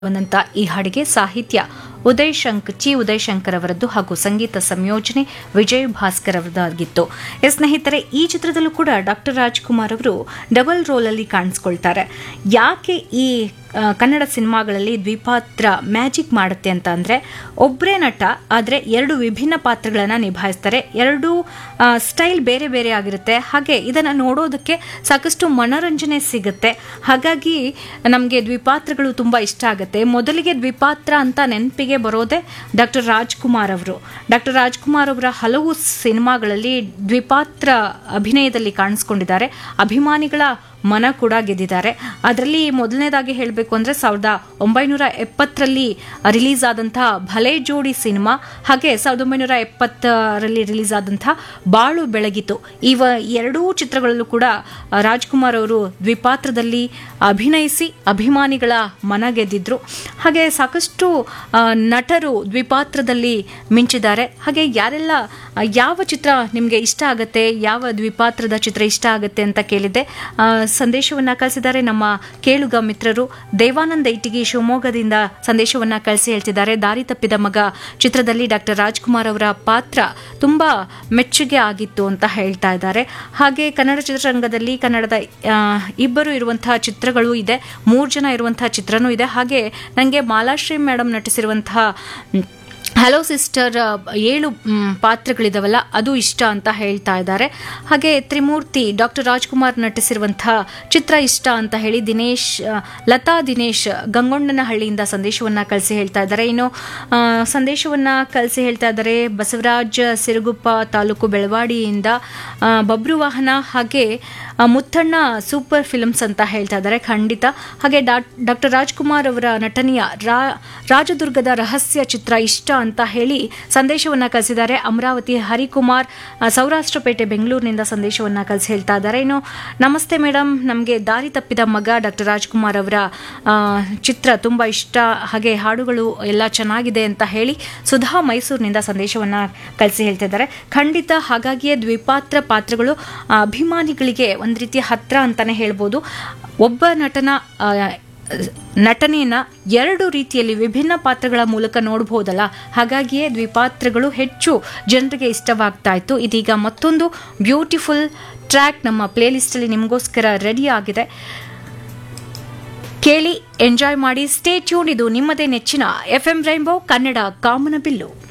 ಬಂದಂತ ಈ ಹಾಡಿಗೆ ಸಾಹಿತ್ಯ ಉದಯ್ ಶಂಕ್ ಚಿ ಉದಯ್ ಶಂಕರ್ ಅವರದ್ದು ಹಾಗೂ ಸಂಗೀತ ಸಂಯೋಜನೆ ವಿಜಯ್ ಭಾಸ್ಕರ್ ಅವರದ್ದಾಗಿತ್ತು ಎಸ್ ಸ್ನೇಹಿತರೆ ಈ ಚಿತ್ರದಲ್ಲೂ ಕೂಡ ಡಾಕ್ಟರ್ ರಾಜ್ಕುಮಾರ್ ಅವರು ಡಬಲ್ ರೋಲ್ ಅಲ್ಲಿ ಕಾಣಿಸ್ಕೊಳ್ತಾರೆ ಯಾಕೆ ಈ ಆ, ಕನ್ನಡ ಸಿನಿಮಾಗಳಲ್ಲಿ ದ್ವಿಪಾತ್ರ ಮ್ಯಾಜಿಕ್ ಮಾಡುತ್ತೆ ಅಂತ ಅಂದ್ರೆ ಒಬ್ಬರೇ ನಟ ಆದರೆ ಎರಡು ವಿಭಿನ್ನ ಪಾತ್ರಗಳನ್ನು ನಿಭಾಯಿಸ್ತಾರೆ ಎರಡು ಸ್ಟೈಲ್ ಬೇರೆ ಬೇರೆ ಆಗಿರುತ್ತೆ ಹಾಗೆ ಇದನ್ನು ನೋಡೋದಕ್ಕೆ ಸಾಕಷ್ಟು ಮನೋರಂಜನೆ ಸಿಗುತ್ತೆ ಹಾಗಾಗಿ ನಮಗೆ ದ್ವಿಪಾತ್ರಗಳು ತುಂಬ ಇಷ್ಟ ಆಗುತ್ತೆ ಮೊದಲಿಗೆ ದ್ವಿಪಾತ್ರ ಅಂತ ನೆನಪಿಗೆ ಬರೋದೇ ಡಾಕ್ಟರ್ ರಾಜ್ಕುಮಾರ್ ಅವರು ಡಾಕ್ಟರ್ ರಾಜ್ಕುಮಾರ್ ಅವರ ಹಲವು ಸಿನಿಮಾಗಳಲ್ಲಿ ದ್ವಿಪಾತ್ರ ಅಭಿನಯದಲ್ಲಿ ಕಾಣಿಸ್ಕೊಂಡಿದ್ದಾರೆ ಅಭಿಮಾನಿಗಳ ಮನ ಕೂಡ ಗೆದ್ದಿದ್ದಾರೆ ಅದರಲ್ಲಿ ಮೊದಲನೇದಾಗಿ ಹೇಳಬೇಕು ಅಂದರೆ ಸಾವಿರದ ಒಂಬೈನೂರ ಎಪ್ಪತ್ತರಲ್ಲಿ ರಿಲೀಸ್ ಆದಂತಹ ಭಲೆ ಜೋಡಿ ಸಿನಿಮಾ ಹಾಗೆ ಸಾವಿರದ ಒಂಬೈನೂರ ಎಪ್ಪತ್ತರಲ್ಲಿ ರಿಲೀಸ್ ಆದಂತಹ ಬಾಳು ಬೆಳಗಿತು ಇವ ಎರಡೂ ಚಿತ್ರಗಳಲ್ಲೂ ಕೂಡ ಆ, ರಾಜ್ಕುಮಾರ್ ಅವರು ದ್ವಿಪಾತ್ರದಲ್ಲಿ ಅಭಿನಯಿಸಿ ಅಭಿಮಾನಿಗಳ ಮನ ಗೆದ್ದಿದ್ರು ಹಾಗೆ ಸಾಕಷ್ಟು ಆ, ನಟರು ದ್ವಿಪಾತ್ರದಲ್ಲಿ ಮಿಂಚಿದ್ದಾರೆ ಹಾಗೆ ಯಾರೆಲ್ಲ ಆ, ಯಾವ ಚಿತ್ರ ನಿಮಗೆ ಇಷ್ಟ ಆಗುತ್ತೆ ಯಾವ ದ್ವಿಪಾತ್ರದ ಚಿತ್ರ ಇಷ್ಟ ಆಗುತ್ತೆ ಅಂತ ಕೇಳಿದ್ದೆ ಆ, ಸಂದೇಶವನ್ನ ಕಳಿಸಿದ್ದಾರೆ ನಮ್ಮ ಕೇಳುಗ ಮಿತ್ರರು ದೇವಾನಂದ ಇಟ್ಟಿಗೆ ಶಿವಮೊಗ್ಗದಿಂದ ಸಂದೇಶವನ್ನ ಕಳಿಸಿ ಹೇಳ್ತಿದ್ದಾರೆ ದಾರಿ ತಪ್ಪಿದ ಮಗ ಚಿತ್ರದಲ್ಲಿ ಡಾಕ್ಟರ್ ರಾಜ್ಕುಮಾರ್ ಅವರ ಪಾತ್ರ ತುಂಬಾ ಮೆಚ್ಚುಗೆ ಆಗಿತ್ತು ಅಂತ ಹೇಳ್ತಾ ಇದ್ದಾರೆ ಹಾಗೆ ಕನ್ನಡ ಚಿತ್ರರಂಗದಲ್ಲಿ ಕನ್ನಡದ ಆ, ಇಬ್ಬರು ಇರುವಂತಹ ಚಿತ್ರಗಳು ಇದೆ ಮೂರು ಜನ ಇರುವಂತಹ ಚಿತ್ರನೂ ಇದೆ ಹಾಗೆ ನನಗೆ ಮಾಲಾಶ್ರೀ ಮೇಡಮ್ ನಟಿಸಿರುವಂತಹ ಮ್, ಹಲೋ ಸಿಸ್ಟರ್ ಏಳು ಮ್, ಪಾತ್ರಗಳಿದಾವಲ್ಲ ಅದು ಇಷ್ಟ ಅಂತ ಹೇಳ್ತಾ ಇದ್ದಾರೆ ಹಾಗೆ ತ್ರಿಮೂರ್ತಿ ಡಾಕ್ಟರ್ ರಾಜ್ಕುಮಾರ್ ನಟಿಸಿರುವಂತಹ ಚಿತ್ರ ಇಷ್ಟ ಅಂತ ಹೇಳಿ ದಿನೇಶ್ ಆ, ಲತಾ ದಿನೇಶ್ ಗಂಗೊಂಡನಹಳ್ಳಿಯಿಂದ ಸಂದೇಶವನ್ನ ಕಳಿಸಿ ಹೇಳ್ತಾ ಇದ್ದಾರೆ ಇನ್ನು ಆ, ಸಂದೇಶವನ್ನ ಕಳಿಸಿ ಹೇಳ್ತಾ ಇದ್ದಾರೆ ಬಸವರಾಜ್ ಸಿರುಗುಪ್ಪ ತಾಲೂಕು ಬೆಳವಾಡಿಯಿಂದ ಆ, ಬಬ್ರು ವಾಹನ ಹಾಗೆ ಆ, ಮುತ್ತಣ್ಣ ಸೂಪರ್ ಫಿಲ್ಮ್ಸ್ ಅಂತ ಹೇಳ್ತಾ ಇದ್ದಾರೆ ಖಂಡಿತ ಹಾಗೆ ಡಾಕ್ಟರ್ ರಾಜ್ಕುಮಾರ್ ಅವರ ನಟನೆಯ ರಾ- ರಾಜದುರ್ಗದ ರಹಸ್ಯ ಚಿತ್ರ ಇಷ್ಟ ಅಂತ ಹೇಳಿ ಸಂದೇಶವನ್ನ ಕಳಿಸಿದ್ದಾರೆ ಅಮರಾವತಿ ಹರಿಕುಮಾರ್ ಆ, ಸೌರಾಷ್ಟ್ರಪೇಟೆ ಬೆಂಗಳೂರಿನಿಂದ ಸಂದೇಶವನ್ನ ಕಳಿಸಿ ಹೇಳ್ತಾ ಇದ್ದಾರೆ ಇನ್ನು ನಮಸ್ತೆ ಮೇಡಮ್ ನಮಗೆ ದಾರಿ ತಪ್ಪಿದ ಮಗ ಡಾಕ್ಟರ್ ರಾಜ್ಕುಮಾರ್ ಅವರ ಆ, ಚಿತ್ರ ತುಂಬಾ ಇಷ್ಟ ಹಾಗೆ ಹಾಡುಗಳು ಎಲ್ಲ ಚೆನ್ನಾಗಿದೆ ಅಂತ ಹೇಳಿ ಸುಧಾ ಮೈಸೂರಿನಿಂದ ಸಂದೇಶವನ್ನ ಕಳಿಸಿ ಹೇಳ್ತಾ ಇದ್ದಾರೆ ಖಂಡಿತ ಹಾಗಾಗಿಯೇ ದ್ವಿಪಾತ್ರ ಪಾತ್ರಗಳು ಆ, ಅಭಿಮಾನಿಗಳಿಗೆ ಒಂದು ರೀತಿಯ ಹತ್ರ ಅಂತಾನೆ ಹೇಳ್ಬೋದು ಒಬ್ಬ ನಟನ ಆ, ನಟನೆಯನ್ನ ಎರಡು ರೀತಿಯಲ್ಲಿ ವಿಭಿನ್ನ ಪಾತ್ರಗಳ ಮೂಲಕ ನೋಡಬಹುದಲ್ಲ ಹಾಗಾಗಿಯೇ ದ್ವಿಪಾತ್ರಗಳು ಹೆಚ್ಚು ಜನರಿಗೆ ಇಷ್ಟವಾಗ್ತಾ ಇತ್ತು ಇದೀಗ ಮತ್ತೊಂದು ಬ್ಯೂಟಿಫುಲ್ ಟ್ರ್ಯಾಕ್ ನಮ್ಮ ಪ್ಲೇಲಿಸ್ಟಲ್ಲಿ ನಿಮಗೋಸ್ಕರ ರೆಡಿ ಆಗಿದೆ ಕೇಳಿ ಎಂಜಾಯ್ ಮಾಡಿ ಸ್ಟೇ ಟ್ಯೂನ್ ಇದು ನಿಮ್ಮದೇ ನೆಚ್ಚಿನ ಎಫ್ ಎಂ ರೈನ್ಬೋ ಕನ್ನಡ ಕಾಮನಬಿಲ್ಲು